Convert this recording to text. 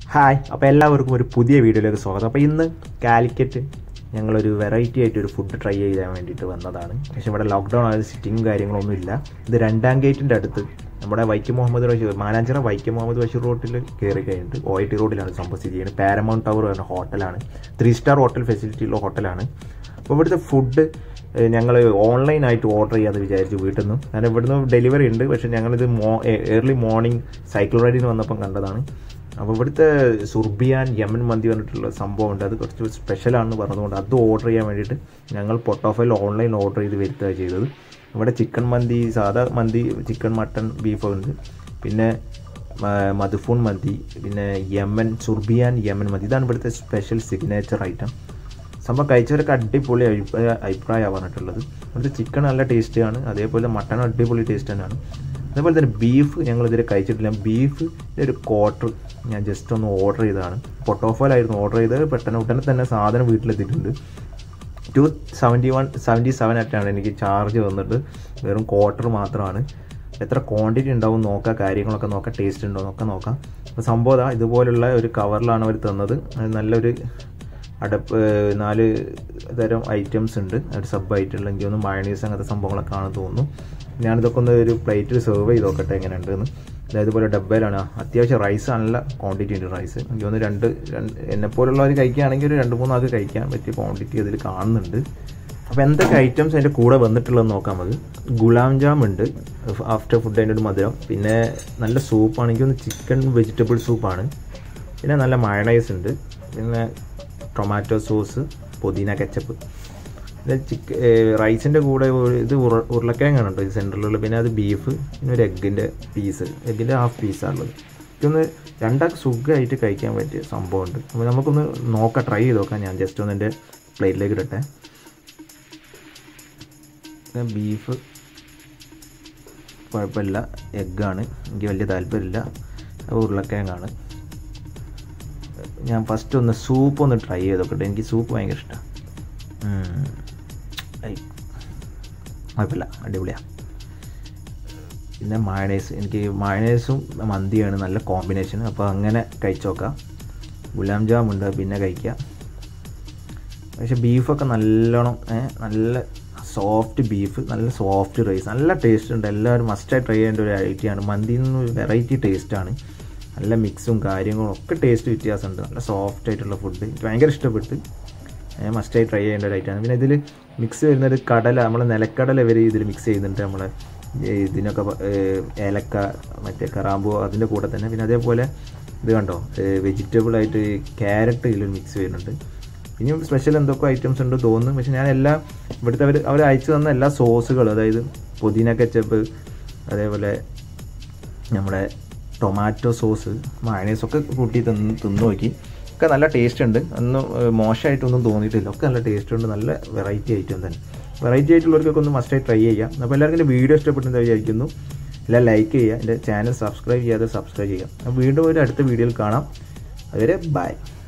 hi അപ്പോൾ എല്ലാവർക്കും ഒരു പുതിയ വീഡിയോയിലേക്ക് സ്വാഗതം അപ്പോൾ ഇന്ന് കാലിക്കറ്റ് ഞങ്ങളൊരു വെറൈറ്റി ആയിട്ട് ഒരു ഫുഡ് ട്രൈ ചെയ്യാൻ വേണ്ടിയിട്ട് വന്നതാണ് പക്ഷേ ഇവിടെ ലോക്ക്ഡൗൺ ആയത് സിറ്റിങ്ങും കാര്യങ്ങളൊന്നും ഇല്ല ഇത് രണ്ടാം ഗേറ്റിൻ്റെ അടുത്ത് നമ്മുടെ വൈക്കം മുഹമ്മദ് ബഷീർ മാനാഞ്ചിറ വൈക്കം മുഹമ്മദ് ബഷീർ റോഡിൽ കയറി കഴിഞ്ഞിട്ട് ഒ ഐ ടി റോഡിലാണ് സംഭവം സ്ഥിതി ചെയ്യുന്നത് പാരമൗണ്ട് ടവർ എന്ന ഹോട്ടലാണ് ത്രീ സ്റ്റാർ ഹോട്ടൽ ഫെസിലിറ്റി ഉള്ള ഹോട്ടലാണ് അപ്പോൾ ഇവിടുത്തെ ഫുഡ് ഞങ്ങൾ ഓൺലൈനായിട്ട് ഓർഡർ ചെയ്യാമെന്ന് വിചാരിച്ചു വീട്ടിൽ നിന്ന് കാരണം ഇവിടുന്ന് ഡെലിവറി ഉണ്ട് പക്ഷേ ഞങ്ങളിത് മോ ഏർലി മോർണിംഗ് സൈക്കിൾ റൈഡിന് വന്നപ്പം കണ്ടതാണ് അപ്പോൾ ഇവിടുത്തെ സുർബിയാൻ യമൻ മന്തി പറഞ്ഞിട്ടുള്ള സംഭവം ഉണ്ട് അത് കുറച്ച് സ്പെഷ്യലാണെന്ന് പറഞ്ഞതുകൊണ്ട് അത് ഓർഡർ ചെയ്യാൻ വേണ്ടിയിട്ട് ഞങ്ങൾ പൊട്ടോഫയിൽ ഓൺലൈൻ ഓർഡർ ചെയ്ത് വരുത്തുക ചെയ്തത് ഇവിടെ ചിക്കൻ മന്തി സാധാ മന്തി ചിക്കൻ മട്ടൺ ബീഫ് ഉണ്ട് പിന്നെ മ- മധുഫൂൺ മന്തി പിന്നെ യമൻ സുർബിയാൻ യമൻ മന്തി ഇതാണ് ഇവിടുത്തെ സ്പെഷ്യൽ സിഗ്നേച്ചർ ഐറ്റം സംഭവം കഴിച്ചവരൊക്കെ അടിപൊളി അഭിപ്രായ അഭിപ്രായമാണ് പറഞ്ഞിട്ടുള്ളത് ഇവിടുത്തെ ചിക്കൻ നല്ല ടേസ്റ്റിയാണ് അതേപോലെ മട്ടൺ അടിപൊളി ടേസ്റ്റ് തന്നെയാണ് അതേപോലെ തന്നെ ബീഫ് ഞങ്ങൾ ഇതിൽ കഴിച്ചിട്ടില്ല ബീഫ് ഒരു ക്വാർട്ടർ ഞാൻ ജസ്റ്റ് ഒന്ന് ഓർഡർ ചെയ്തതാണ് പൊട്ടോഫോയിലായിരുന്നു ഓർഡർ ചെയ്തത് പെട്ടെന്ന് ഉടനെ തന്നെ സാധനം വീട്ടിലെത്തിയിട്ടുണ്ട് two seventy one seventy seven ആയിട്ടാണ് എനിക്ക് ചാർജ് വന്നിട്ട് വെറും ക്വാർട്ടർ മാത്രമാണ് എത്ര ക്വാണ്ടിറ്റി ഉണ്ടാവും നോക്കാം കാര്യങ്ങളൊക്കെ നോക്കാം ടേസ്റ്റ് ഉണ്ടോ എന്നൊക്കെ നോക്കാം അപ്പോൾ സംഭവം ദാ ഇതുപോലുള്ള ഒരു കവറിലാണ് അവർ തന്നത് അത് നല്ലൊരു അടപ്പ് ഏഹ് നാല് തരം ഐറ്റംസ് ഉണ്ട് ഒരു സബ് ആയിട്ടുള്ള എനിക്ക് ഒന്ന് മയണീസ് അങ്ങനത്തെ സംഭവങ്ങളൊക്കെ ആണെന്ന് തോന്നുന്നു ഞാനിതൊക്കെ ഒന്ന് ഒരു പ്ലേറ്റിൽ സെർവ് ചെയ്ത് നോക്കട്ടെ എങ്ങനെ ഉണ്ടെന്ന് അതായത് ഇതുപോലെ ഡബ്ബയിലാണ് അത്യാവശ്യം റൈസ് നല്ല ക്വാണ്ടിറ്റി ഉണ്ട് റൈസ് എനിക്ക് ഒന്ന് രണ്ട് രണ്ട് എന്നെപ്പോലുള്ളവർ കഴിക്കുകയാണെങ്കിൽ ഒരു രണ്ട് മൂന്നാൾക്ക് കഴിക്കാൻ പറ്റിയ ക്വാണ്ടിറ്റി അതിൽ കാണുന്നുണ്ട് അപ്പോൾ എന്തൊക്കെ ഐറ്റംസ് അതിൻ്റെ കൂടെ വന്നിട്ടുള്ളതെന്ന് നോക്കാം നമുക്ക് ഗുലാം ജാം ഉണ്ട് ആഫ്റ്റർ ഫുഡ് അതിൻ്റെ ഒരു മധുരം പിന്നെ നല്ല സൂപ്പാണ് എനിക്കൊന്ന് ചിക്കൻ വെജിറ്റബിൾ സൂപ്പാണ് പിന്നെ നല്ല മയണൈസ് ഉണ്ട് പിന്നെ ടൊമാറ്റോ സോസ് പുതിന കെച്ചപ്പ് പിന്നെ ചിക്ക റൈസിൻ്റെ കൂടെ ഒരു ഇത് ഉരുള ഉരുളക്കിഴങ്ങാണ് കേട്ടോ ഇത് സെൻറ്ററിലുള്ള പിന്നെ അത് ബീഫ് പിന്നെ ഒരു എഗ്ഗിൻ്റെ പീസ് എഗ്ഗിൻ്റെ ഹാഫ് പീസാണുള്ളത് ഇതൊന്ന് രണ്ടാൾക്ക് സുഖമായിട്ട് കഴിക്കാൻ പറ്റിയ സംഭവമുണ്ട് അപ്പോൾ നമുക്കൊന്ന് നോക്കാം ട്രൈ ചെയ്ത് നോക്കാം ഞാൻ ജസ്റ്റ് ഒന്ന് എൻ്റെ പ്ലേറ്റിലേക്ക് ഇടട്ടെ പിന്നെ ബീഫ് കുഴപ്പമില്ല എഗ്ഗാണ് എനിക്ക് വലിയ താല്പര്യമില്ല അത് ഉരുളക്കിഴങ്ങാണ് ഞാൻ ഫസ്റ്റ് ഒന്ന് സൂപ്പ് ഒന്ന് ട്രൈ ചെയ്ത് നോക്കട്ടെ എനിക്ക് സൂപ്പ് ഭയങ്കര ഇഷ്ടമാണ് കുഴപ്പമില്ല അടിപൊളിയാണ് പിന്നെ മയണൈസ് എനിക്ക് മയണൈസും മന്തിയാണ് നല്ല കോമ്പിനേഷൻ അപ്പോൾ അങ്ങനെ കഴിച്ചു നോക്കാം ഗുലാം ജാം ഉണ്ട് പിന്നെ കഴിക്കുക പക്ഷെ ബീഫൊക്കെ നല്ലോണം ഏ, നല്ല സോഫ്റ്റ് ബീഫ് നല്ല സോഫ്റ്റ് റൈസ് നല്ല ടേസ്റ്റ് ഉണ്ട് എല്ലാവരും മസ്റ്റായി ട്രൈ ചെയ്യേണ്ട ഒരു ഐറ്റിയാണ് മന്തിയിൽ നിന്ന് വെറൈറ്റി ടേസ്റ്റാണ് നല്ല മിക്സും കാര്യങ്ങളും ഒക്കെ ടേസ്റ്റ് വ്യത്യാസമുണ്ട് നല്ല സോഫ്റ്റ് ആയിട്ടുള്ള ഫുഡ് എനിക്ക് ഭയങ്കര ഇഷ്ടപ്പെട്ട് മസ്റ്റായി ട്രൈ ചെയ്യേണ്ട ഒരു ഐറ്റമാണ് പിന്നെ ഇതിൽ മിക്സ് വരുന്നത് കടല നമ്മൾ നിലക്കടല വരെ ഇതിൽ മിക്സ് ചെയ്യുന്നുണ്ട് നമ്മളെ ഈ ഇതിനൊക്കെ പ- ഏഹ് ഏലക്ക മറ്റേ കറാമ്പോ അതിൻ്റെ കൂടെ തന്നെ പിന്നെ അതേപോലെ ഇത് കണ്ടോ വെജിറ്റബിൾ ആയിട്ട് ക്യാരറ്റ് ഇതിൽ മിക്സ് ചെയ്യുന്നുണ്ട് ഇനിയും സ്പെഷ്യൽ എന്തൊക്കെ ഐറ്റംസ് ഉണ്ട് തോന്നുന്നു പക്ഷെ ഞാൻ എല്ലാം ഇവിടുത്തെ അവർ അവർ അയച്ചു തന്ന എല്ലാ സോസുകളും അതായത് പുതിന കെച്ചപ്പ് അതേപോലെ നമ്മുടെ ടൊമാറ്റോ സോസ് മയണൈസ് ഒക്കെ കൂട്ടി തിന്ന് തിന്ന് നോക്കി ഒക്കെ നല്ല ടേസ്റ്റ് ഉണ്ട് ഒന്നും ഏഹ്, മോശമായിട്ടൊന്നും തോന്നിയിട്ടില്ല ഒക്കെ നല്ല ടേസ്റ്റ് ഉണ്ട് നല്ല വെറൈറ്റി ഐറ്റം തന്നെ വെറൈറ്റി ആയിട്ടുള്ളവർക്കൊക്കെ ഒന്ന് മസ്റ്റായി ട്രൈ ചെയ്യാം അപ്പോൾ എല്ലാവർക്കും എൻ്റെ വീഡിയോ ഇഷ്ടപ്പെട്ടെന്ന് വിചാരിക്കുന്നു എല്ലാം ലൈക്ക് ചെയ്യുക എൻ്റെ ചാനൽ സബ്സ്ക്രൈബ് ചെയ്യാതെ സബ്സ്ക്രൈബ് ചെയ്യുക അപ്പോൾ വീണ്ടും ഒരു അടുത്ത വീഡിയോയിൽ കാണാം അതുവരെ ബൈ